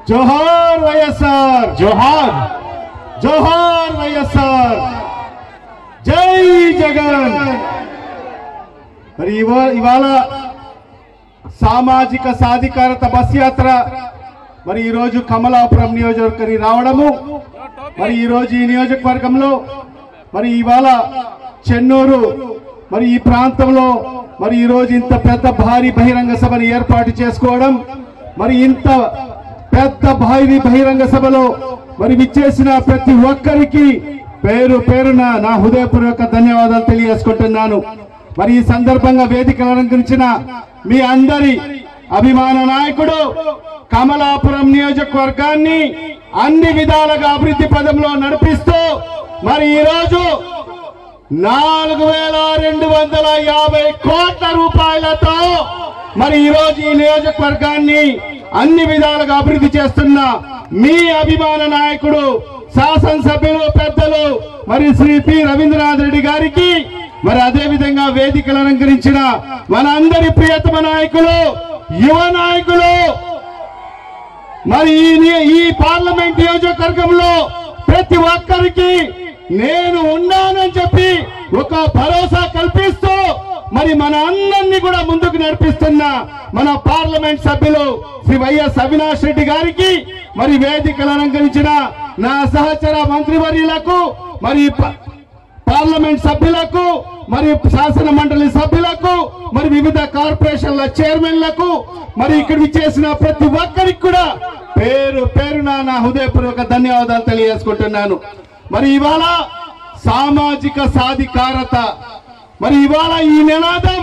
జోహార్ వైఎస్ఆర్ జోహార్ జోహార్ వైఎస్ఆర్ జై జగన్ మరి ఇవా- ఇవాళ సామాజిక సాధికారత బస్ యాత్ర మరి ఈరోజు కమలాపురం నియోజకవర్గానికి రావడము మరి ఈరోజు ఈ నియోజకవర్గంలో మరి ఇవాళ చెన్నూరు మరి ఈ ప్రాంతంలో మరి ఈరోజు ఇంత పెద్ద భారీ బహిరంగ సభని ఏర్పాటు చేసుకోవడం మరి ఇంత పెద్ద భారీ బహిరంగ సభలో మరి విచ్చేసిన ప్రతి ఒక్కరికి పేరు పేరున నా హృదయపూర్వక ధన్యవాదాలు తెలియజేసుకుంటున్నాను మరి ఈ సందర్భంగా వేదికలు అలంకరించిన మీ అందరి అభిమాన నాయకుడు కమలాపురం నియోజకవర్గాన్ని అన్ని విధాలుగా అభివృద్ధి పదంలో నడిపిస్తూ మరి ఈ రోజు నాలుగు వేల రెండు వందల యాభై కోట్ల రూపాయలతో మరి ఈ రోజు ఈ నియోజకవర్గాన్ని అన్ని విధాలుగా అభివృద్ధి చేస్తున్న మీ అభిమాన నాయకుడు శాసనసభ్యులు పెద్దలు మరి శ్రీ పి రవీంద్రనాథ్ రెడ్డి గారికి మరి అదే విధంగా వేదికలు అలంకరించిన మనందరి ప్రియతమ నాయకులు యువ నాయకులు మరి ఈ ని- ఈ పార్లమెంట్ నియోజకవర్గంలో ప్రతి ఒక్కరికి నేను ఉన్నానని చెప్పి ఒక భరోసా కల్పిస్తూ మరి మన అందరినీ కూడా ముందుకు నడిపిస్తున్న మన పార్లమెంట్ సభ్యులు శ్రీ వైఎస్ అవినాష్ రెడ్డి గారికి మరి వేదికలు అలంకరించిన నా సహచర మంత్రివర్యులకు మరి ప- పార్లమెంట్ సభ్యులకు మరి శాసన మండలి సభ్యులకు మరి వివిధ కార్పొరేషన్ల చైర్మన్లకు మరి ఇక్కడ చేసిన ప్రతి ఒక్కరికి కూడా పేరు పేరున నా హృదయపూర్వక ధన్యవాదాలు తెలియజేసుకుంటున్నాను మరి ఇవాళ సామాజిక సాధికారత మరి ఇవాళ ఈ నినాదం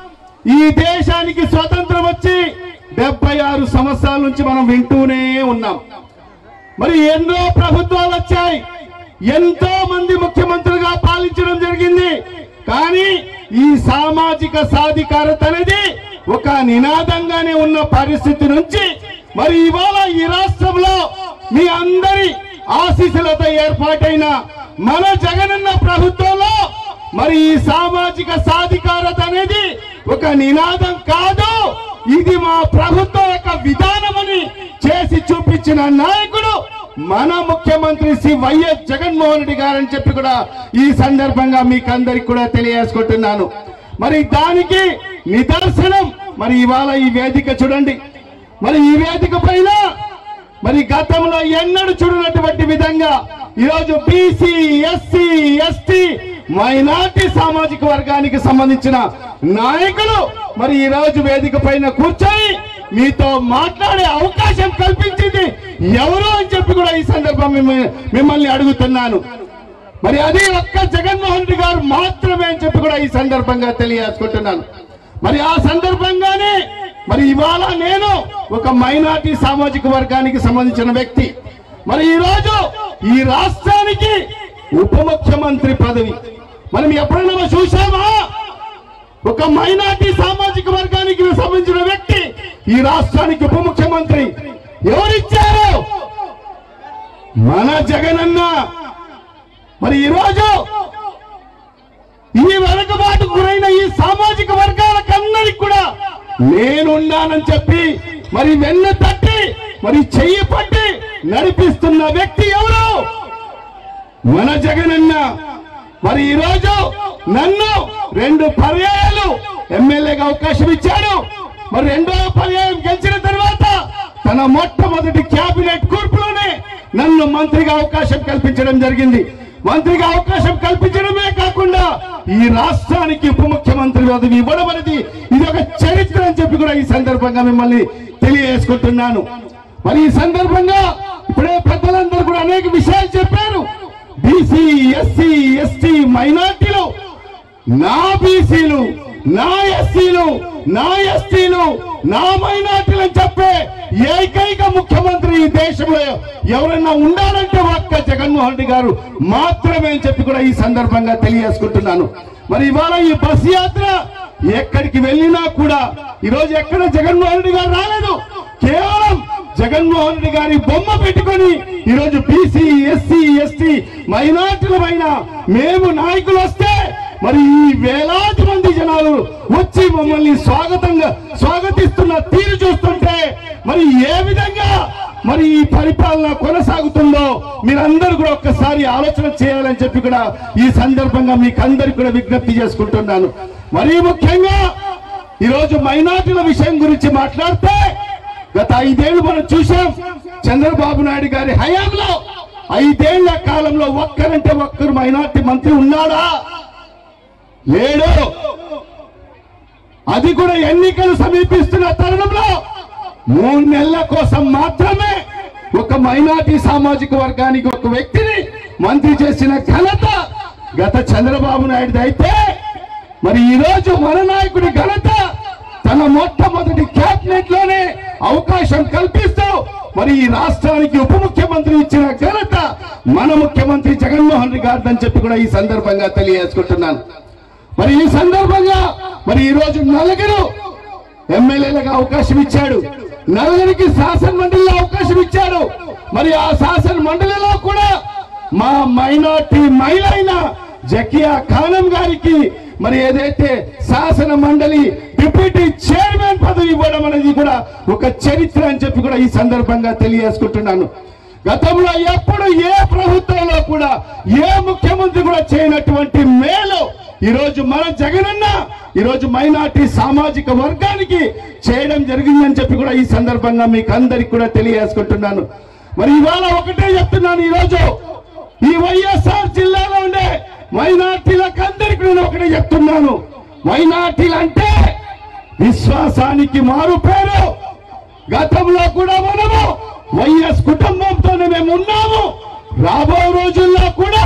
ఈ దేశానికి స్వతంత్రం వచ్చి డెబ్బై ఆరు సంవత్సరాల నుంచి మనం వింటూనే ఉన్నాం మరి ఎన్నో ప్రభుత్వాలు వచ్చాయి ఎంతో మంది ముఖ్యమంత్రులుగా పాలించడం జరిగింది కానీ ఈ సామాజిక సాధికారత అనేది ఒక నినాదంగానే ఉన్న పరిస్థితి నుంచి మరి ఇవాళ ఈ రాష్ట్రంలో మీ అందరి ఆశీస్సులతో ఏర్పాటైన మన జగనన్న ప్రభుత్వంలో మరి ఈ సామాజిక సాధికారత అనేది ఒక నినాదం కాదు ఇది మా ప్రభుత్వం యొక్క విధానమని చేసి చూపించిన నాయకుడు మన ముఖ్యమంత్రి శ్రీ వైఎస్ జగన్మోహన్ రెడ్డి గారని చెప్పి కూడా ఈ సందర్భంగా మీకు అందరికి కూడా తెలియజేసుకుంటున్నాను మరి దానికి నిదర్శనం మరి ఇవాళ ఈ వేదిక చూడండి మరి ఈ వేదిక పైన మరి గతంలో ఎన్నడూ చూడనటువంటి విధంగా ఈరోజు బీసీ ఎస్సీ ఎస్టీ మైనార్టీ సామాజిక వర్గానికి సంబంధించిన నాయకులు మరి ఈ రోజు వేదిక పైన కూర్చొని మీతో మాట్లాడే అవకాశం కల్పించింది ఎవరు అని చెప్పి కూడా ఈ సందర్భం మిమ్మ- మిమ్మల్ని అడుగుతున్నాను మరి అది ఒక్క జగన్మోహన్ రెడ్డి గారు మాత్రమే అని చెప్పి కూడా ఈ సందర్భంగా తెలియజేసుకుంటున్నాను మరి ఆ సందర్భంగానే మరి ఇవాళ నేను ఒక మైనార్టీ సామాజిక వర్గానికి సంబంధించిన వ్యక్తి మరి ఈ రోజు ఈ రాష్ట్రానికి ఉప ముఖ్యమంత్రి పదవి మనం ఎప్పుడైనా చూసామా ఒక మైనార్టీ సామాజిక వర్గానికి సంబంధించిన వ్యక్తి ఈ రాష్ట్రానికి ఉప ముఖ్యమంత్రి ఎవరిచ్చారు మన జగనన్న మరి ఈరోజు ఈ వెనుకబాటు గురైన ఈ సామాజిక వర్గాలకన్నరికి కూడా నేనున్నానని చెప్పి మరి వెన్న తట్టి మరి చెయ్యి పట్టి నడిపిస్తున్న వ్యక్తి ఎవరు మన జగనన్న మరి ఈ రోజు నన్ను రెండు పర్యాయాలు ఎమ్మెల్యేగా అవకాశం ఇచ్చాడు మరి రెండో పర్యాయం గెలిచిన తర్వాత తన మొట్టమొదటి క్యాబినెట్ కూర్పులోనే నన్ను మంత్రిగా అవకాశం కల్పించడం జరిగింది మంత్రిగా అవకాశం కల్పించడమే కాకుండా ఈ రాష్ట్రానికి ఉప ముఖ్యమంత్రి పదవి ఇవ్వడం అనేది ఇది ఒక చరిత్ర అని చెప్పి కూడా ఈ సందర్భంగా మిమ్మల్ని తెలియజేసుకుంటున్నాను మరి ఈ సందర్భంగా ఇప్పుడే పెద్దలందరూ కూడా అనేక విషయాలు చెప్పారు బీసీ ఎస్సీ ఎస్టీ మైనార్టీలు నా బీసీలు నా ఎస్సీలు నా ఎస్టీలు నా మైనార్టీలు అని చెప్పే ఏకైక ముఖ్యమంత్రి ఈ దేశంలో ఎవరైనా ఉండాలంటే ఒక్క జగన్మోహన్ రెడ్డి గారు మాత్రమే అని చెప్పి కూడా ఈ సందర్భంగా తెలియజేసుకుంటున్నాను మరి ఇవాళ ఈ బస్ యాత్ర ఎక్కడికి వెళ్ళినా కూడా ఈరోజు ఎక్కడ జగన్మోహన్ రెడ్డి గారు రాలేదు కేవలం జగన్మోహన్ రెడ్డి గారి బొమ్మ పెట్టుకొని ఈరోజు బీసీ ఎస్సీ ఎస్టీ మైనార్టీలమైన మేము నాయకులు వస్తే మరి ఈ వేలాది మంది జనాలు వచ్చి మమ్మల్ని స్వాగతంగా స్వాగతిస్తున్న తీరు చూస్తుంటే మరి ఏ విధంగా మరి ఈ పరిపాలన కొనసాగుతుందో మీరందరూ కూడా ఒక్కసారి ఆలోచన చేయాలని చెప్పి కూడా ఈ సందర్భంగా మీకు అందరికి కూడా విజ్ఞప్తి చేసుకుంటున్నాను మరీ ముఖ్యంగా ఈరోజు మైనార్టీల విషయం గురించి మాట్లాడితే గత ఐదేళ్లు మనం చూసాం చంద్రబాబు నాయుడు గారి హయాంలో ఐదేళ్ల కాలంలో ఒక్కరంటే ఒక్కరు మైనార్టీ మంత్రి ఉన్నాడా లేడు అది కూడా ఎన్నికలు సమీపిస్తున్న తరుణంలో మూడు నెలల కోసం మాత్రమే ఒక మైనార్టీ సామాజిక వర్గానికి ఒక వ్యక్తిని మంత్రి చేసిన ఘనత గత చంద్రబాబు నాయుడు అయితే మరి ఈ రోజు మన నాయకుడి ఘనత తన మొట్టమొదటి క్యాబినెట్ లోనే అవకాశం కల్పిస్తూ మరి ఈ రాష్ట్రానికి ఉప ముఖ్యమంత్రి ఇచ్చిన ఘనత మన ముఖ్యమంత్రి జగన్మోహన్ రెడ్డి గారిదని చెప్పి కూడా ఈ సందర్భంగా తెలియజేసుకుంటున్నాను మరి ఈ సందర్భంగా మరి ఈ రోజు నలుగురు ఎమ్మెల్యేలకు అవకాశం ఇచ్చాడు నలుగురికి శాసన మండలిలో అవకాశం ఇచ్చాడు మరి ఆ శాసన మండలిలో కూడా మా మైనార్టీ మహిళ అయిన జకియా ఖానం గారికి మరి ఏదైతే శాసన మండలి డిప్యూటీ చైర్మన్ పదవి ఇవ్వడం అనేది కూడా ఒక చరిత్ర అని చెప్పి కూడా ఈ సందర్భంగా తెలియజేసుకుంటున్నాను గతంలో ఎప్పుడు ఏ ప్రభుత్వంలో కూడా ఏ ముఖ్యమంత్రి కూడా చేయనటువంటి మేలు ఈ రోజు మన జగనన్న ఈ రోజు మైనార్టీ సామాజిక వర్గానికి చేయడం జరిగిందని చెప్పి కూడా ఈ సందర్భంగా మీకు అందరికి కూడా తెలియజేసుకుంటున్నాను మరి ఇవాళ ఒకటే చెప్తున్నాను ఈ రోజు ఈ వైఎస్ఆర్ జిల్లాలో ఉండే మైనార్టీలకు అందరికి నేను ఒకటే చెప్తున్నాను మైనార్టీలు అంటే విశ్వాసానికి మారు పేరు గతంలో కూడా మనము వైఎస్ కుటుంబంతోనే మేము ఉన్నాము రాబో రోజుల్లో కూడా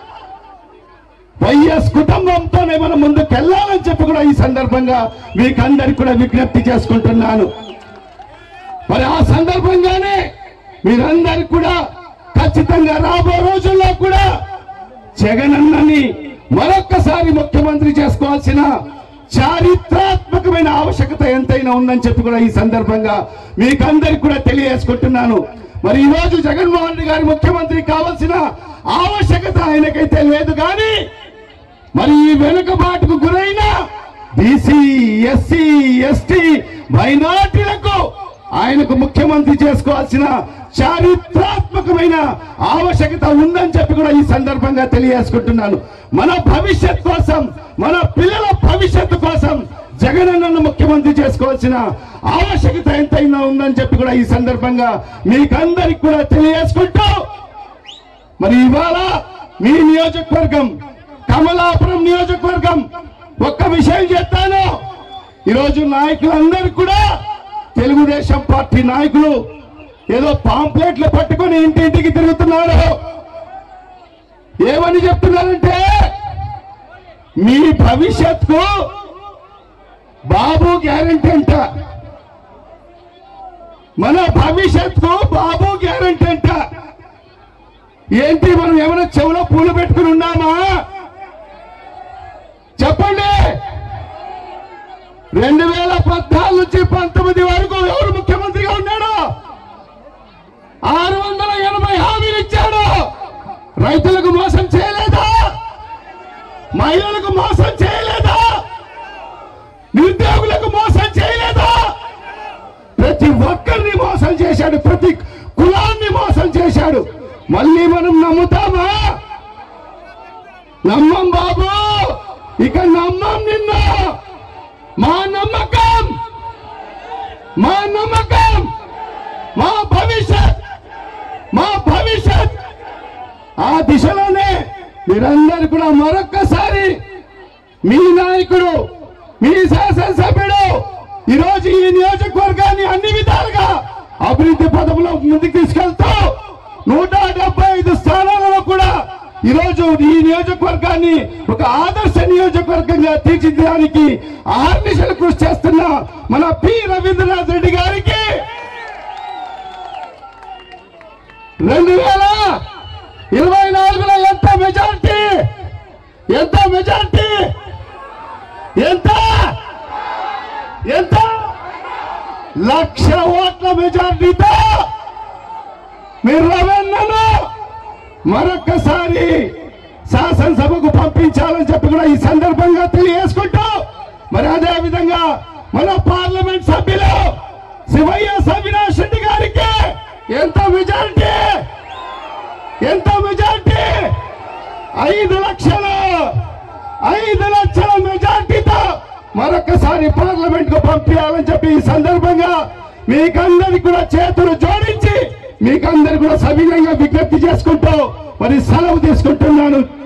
వైఎస్ కుటుంబంతోనే మనం ముందుకు వెళ్ళాలని చెప్పి కూడా ఈ సందర్భంగా మీకు అందరికి కూడా విజ్ఞప్తి చేసుకుంటున్నాను మరి ఆ సందర్భంగానే మీరందరికి కూడా ఖచ్చితంగా రాబో రోజుల్లో కూడా జగనన్నని మరొక్కసారి ముఖ్యమంత్రి చేసుకోవాల్సిన చారిత్రాత్మకమైన ఆవశ్యకత ఎంతైనా ఉందని చెప్పి కూడా ఈ సందర్భంగా మీకందరికి కూడా తెలియజేసుకుంటున్నాను మరి ఈ రోజు జగన్మోహన్ రెడ్డి గారి ముఖ్యమంత్రి కావాల్సిన ఆవశ్యకత ఆయనకైతే లేదు కానీ మరి ఈ వెనుకబాటుకు గురైన బీసీ ఎస్సీ ఎస్టీ మైనార్టీలకు ఆయనకు ముఖ్యమంత్రి చేసుకోవాల్సిన చారిత్రాత్మకమైన ఆవశ్యకత ఉందని చెప్పి కూడా ఈ సందర్భంగా తెలియజేసుకుంటున్నాను మన భవిష్యత్ కోసం మన పిల్లల భవిష్యత్తు కోసం జగనన్నను ముఖ్యమంత్రి చేసుకోవాల్సిన ఆవశ్యకత ఎంతైనా ఉందని చెప్పి కూడా ఈ సందర్భంగా మీకందరికి కూడా తెలియజేసుకుంటూ మరి ఇవాళ మీ నియోజకవర్గం కమలాపురం నియోజకవర్గం ఒక్క విషయం చెప్తాను ఈరోజు నాయకులందరూ కూడా తెలుగుదేశం పార్టీ నాయకులు ఏదో పాంప్లెట్లు పట్టుకొని ఇంటింటికి తిరుగుతున్నారు ఏమని చెప్తున్నారంటే మీ భవిష్యత్కు బాబు గ్యారంటీ అంట మన భవిష్యత్కు బాబు గ్యారంటీ అంట ఏంటి మనం ఏమైనా చెవులో పూలు పెట్టుకుని ఉన్నామా చెప్పండి రెండు వేల పద్నాలుగు నుంచి పంతొమ్మిది వరకు ఎవరు ముఖ్యమంత్రిగా ఉన్నాడు ఆరు వందల ఎనభై హామీలు ఇచ్చాడు రైతులకు మోసం చేయలేదా మహిళలకు మోసం చేయలేదా నిరుద్యోగులకు మోసం చేయలేదా ప్రతి ఒక్కరిని మోసం చేశాడు ప్రతి కులాన్ని మోసం చేశాడు మళ్ళీ మనం నమ్ముతామా నమ్మం బాబు ఇక నమ్మం నిన్న మా నమ్మకం మా నమ్మకం మా భవిష్యత్ మా భవిష్యత్ ఆ దిశలోనే మీరందరూ కూడా మరొక్కసారి మీ నాయకుడు మీ శాసనసభ్యుడు ఈరోజు ఈ నియోజకవర్గాన్ని అన్ని విధాలుగా అభివృద్ధి పదంలో ముందుకు తీసుకెళ్తూ నూట డెబ్బై ఐదు స్థానాలలో కూడా ఈరోజు ఈ నియోజకవర్గాన్ని ఒక ఆదర్శ నియోజకవర్గంగా తీర్చిదిద్దడానికి ఆర్నిశలు కృషి చేస్తున్న మన పి రవీంద్రనాథ్ రెడ్డి గారికి రెండు వేల ఇరవై నాలుగులో ఎంత మెజార్టీ ఎంత మెజార్టీ ఎంత ఎంత లక్ష ఓట్ల మెజార్టీతో మీరు రవీంద్రను మరొక్కసారి శాసనసభకు పంపించాలని చెప్పి కూడా ఈ సందర్భంగా తెలియజేసుకుంటూ మరి అదే విధంగా మన పార్లమెంట్ సభ్యులు శివయ్య అవినాష్ రెడ్డి గారికి ఎంత మెజారిటీ ఎంత మెజారిటీ ఐదు లక్షలు ఐదు లక్షల మెజార్టీతో మరొకసారి పార్లమెంట్ కు పంపించాలని చెప్పి ఈ సందర్భంగా మీకందరికి కూడా చేతులు జోడించి మీకందరికి కూడా సవినయంగా విజ్ఞప్తి చేసుకుంటూ మరి సెలవు తీసుకుంటున్నాను